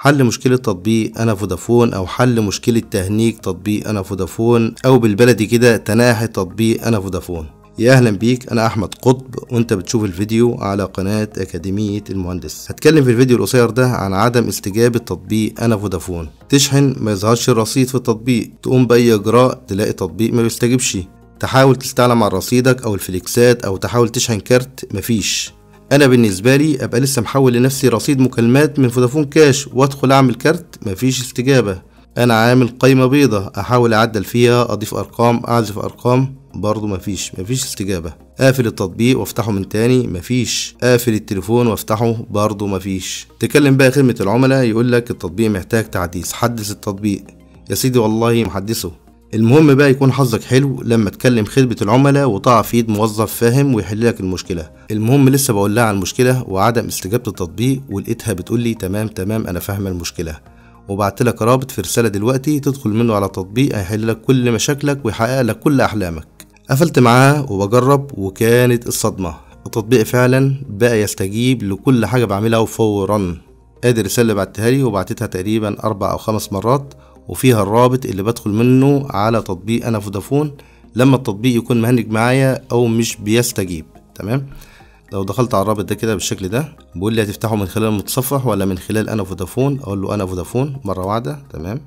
حل مشكلة تطبيق أنا فودافون أو حل مشكلة تهنيك تطبيق أنا فودافون أو بالبلدي كده تناحي تطبيق أنا فودافون يا اهلا بيك انا احمد قطب وانت بتشوف الفيديو على قناة اكاديمية المهندس هتكلم في الفيديو القصير ده عن عدم استجابة تطبيق انا فودافون تشحن ما يظهرش الرصيد في التطبيق تقوم باي اجراء تلاقي تطبيق ما بيستجيبش تحاول تستعلم عن رصيدك او الفليكسات او تحاول تشحن كارت مفيش انا بالنسبه لي ابقى لسه محول لنفسي رصيد مكالمات من فودافون كاش وادخل اعمل كارت مفيش استجابه انا عامل قايمه بيضة احاول اعدل فيها اضيف ارقام اعزف ارقام برضه مفيش مفيش استجابه اقفل التطبيق وافتحه من تاني مفيش اقفل التليفون وافتحه برضه مفيش تكلم بقى خدمه العملاء يقول لك التطبيق محتاج تحديث حدث التطبيق يا سيدي والله محدثه المهم بقى يكون حظك حلو لما تكلم خدمة العملاء وتقع في ايد موظف فاهم ويحل لك المشكلة المهم لسه بقول لها عن المشكلة وعدم استجابة التطبيق ولقيتها بتقول لي تمام تمام انا فاهمة المشكلة وبعت لك رابط في رسالة دلوقتي تدخل منه على تطبيق هيحل لك كل مشاكلك ويحقق لك كل احلامك قفلت معاه وبجرب وكانت الصدمة التطبيق فعلا بقى يستجيب لكل حاجة بعملها فورا ادي الرسالة اللي بعتها لي وبعتتها تقريبا اربع او خمس مرات وفيها الرابط اللي بدخل منه على تطبيق انا فودافون لما التطبيق يكون مهنج معايا او مش بيستجيب تمام لو دخلت على الرابط ده كده بالشكل ده بيقول لي هتفتحه من خلال المتصفح ولا من خلال انا فودافون اقول له انا فودافون مره واحده تمام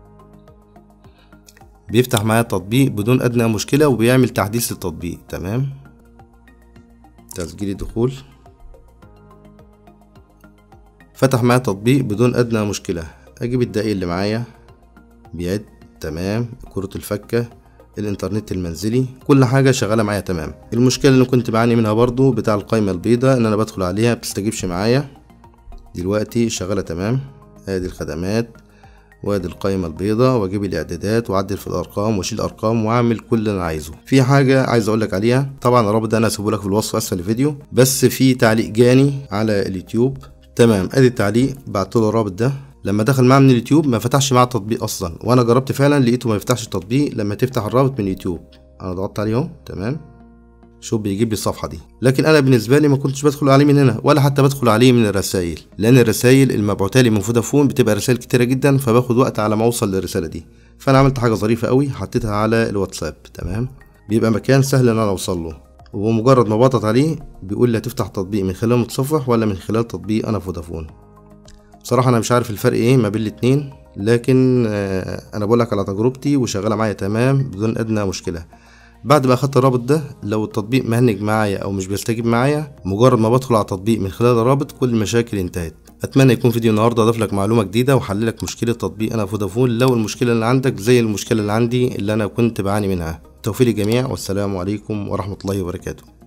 بيفتح معايا التطبيق بدون ادنى مشكله وبيعمل تحديث للتطبيق تمام تسجيل الدخول فتح معايا التطبيق بدون ادنى مشكله اجيب الدقيق اللي معايا بيعد تمام كرة الفكة الانترنت المنزلي كل حاجة شغالة معايا تمام المشكلة اللي كنت بعاني منها برضو بتاع القايمة البيضاء ان انا بدخل عليها بتستجيبش معايا دلوقتي شغالة تمام ادي الخدمات وادي القايمة البيضاء واجيب الاعدادات واعدل في الارقام واشيل ارقام واعمل كل اللي انا عايزه في حاجة عايز اقولك عليها طبعا الرابط ده انا هسيبه لك في الوصف اسفل الفيديو بس في تعليق جاني على اليوتيوب تمام ادي التعليق بعتله الرابط ده لما دخل معاه من اليوتيوب ما فتحش معاه التطبيق اصلا وانا جربت فعلا لقيته ما يفتحش التطبيق لما تفتح الرابط من اليوتيوب انا ضغطت عليه اهو تمام شوف بيجيب لي الصفحه دي لكن انا بالنسبه لي ما كنتش بدخل عليه من هنا ولا حتى بدخل عليه من الرسائل لان الرسائل المبعوثه لي من فودافون بتبقى رسائل كتيره جدا فباخد وقت على ما اوصل للرساله دي فانا عملت حاجه ظريفه قوي حطيتها على الواتساب تمام بيبقى مكان سهل ان انا اوصل له وبمجرد ما بضغط عليه بيقول لي هتفتح تطبيق من خلال متصفح ولا من خلال تطبيق انا فودافون بصراحة أنا مش عارف الفرق إيه ما بين الاتنين لكن أنا بقولك على تجربتي وشغالة معايا تمام بدون أدنى مشكلة بعد ما أخدت الرابط ده لو التطبيق مهنج معايا أو مش بيستجيب معايا مجرد ما بدخل على التطبيق من خلال الرابط كل المشاكل انتهت أتمنى يكون فيديو النهاردة أضاف لك معلومة جديدة وحللك مشكلة تطبيق أنا فودافون لو المشكلة اللي عندك زي المشكلة اللي عندي اللي أنا كنت بعاني منها توفيق للجميع والسلام عليكم ورحمة الله وبركاته